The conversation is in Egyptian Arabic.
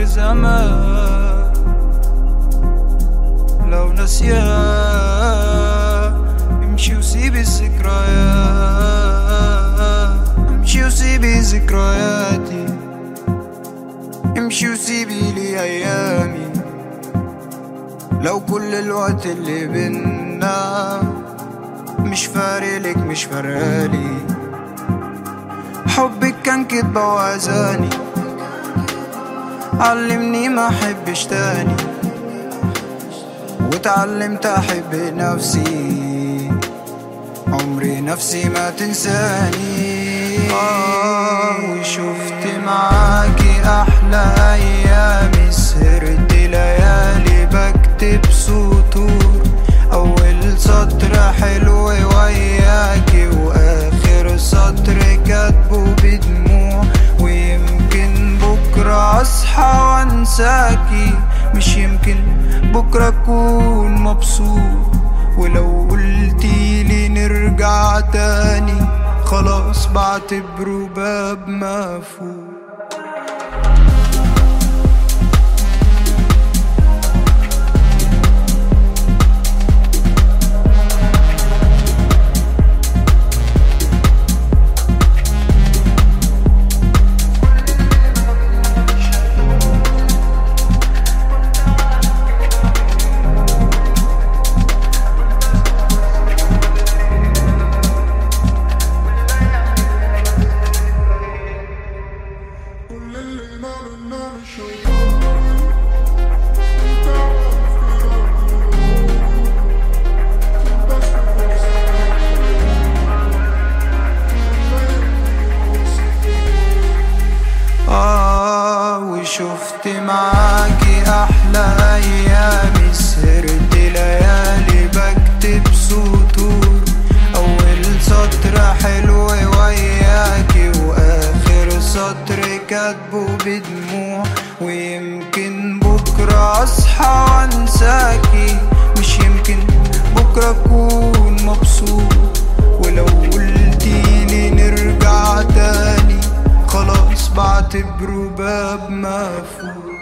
زمان لو نسيان امشي وسيبي الذكريات امشي وسيبي ذكرياتي امشي وسيبي لي ايامي لو كل الوقت اللي بينا مش فارقلك مش فارقالي حبك كان كدبة وأذاني علمني ما احبش تاني واتعلمت احب نفسي عمري نفسي ما تنساني آه وشفت معاكي احلى ايامي سهرت ليالي بكتب سطور اول سطر حلو وياكي واخر سطر كاتبه بدموع ويمكن بكره اصحى وانساكي مش يمكن بكره اكون مبسوط ولو قلتيلي نرجع تاني خلاص بعتبره باب مقفول آه وشفت معاكي أحلى أيامي سهرت ليالي بكتب سطور أول سطر حلو وياكي وآخر سطر كاتبه بدموع ويمكن بكرة أصحى وأنساكي مش يمكن بكرة أكون مبسوط ولو قلتيلي نرجع تاني خلاص بعتبره باب مقفول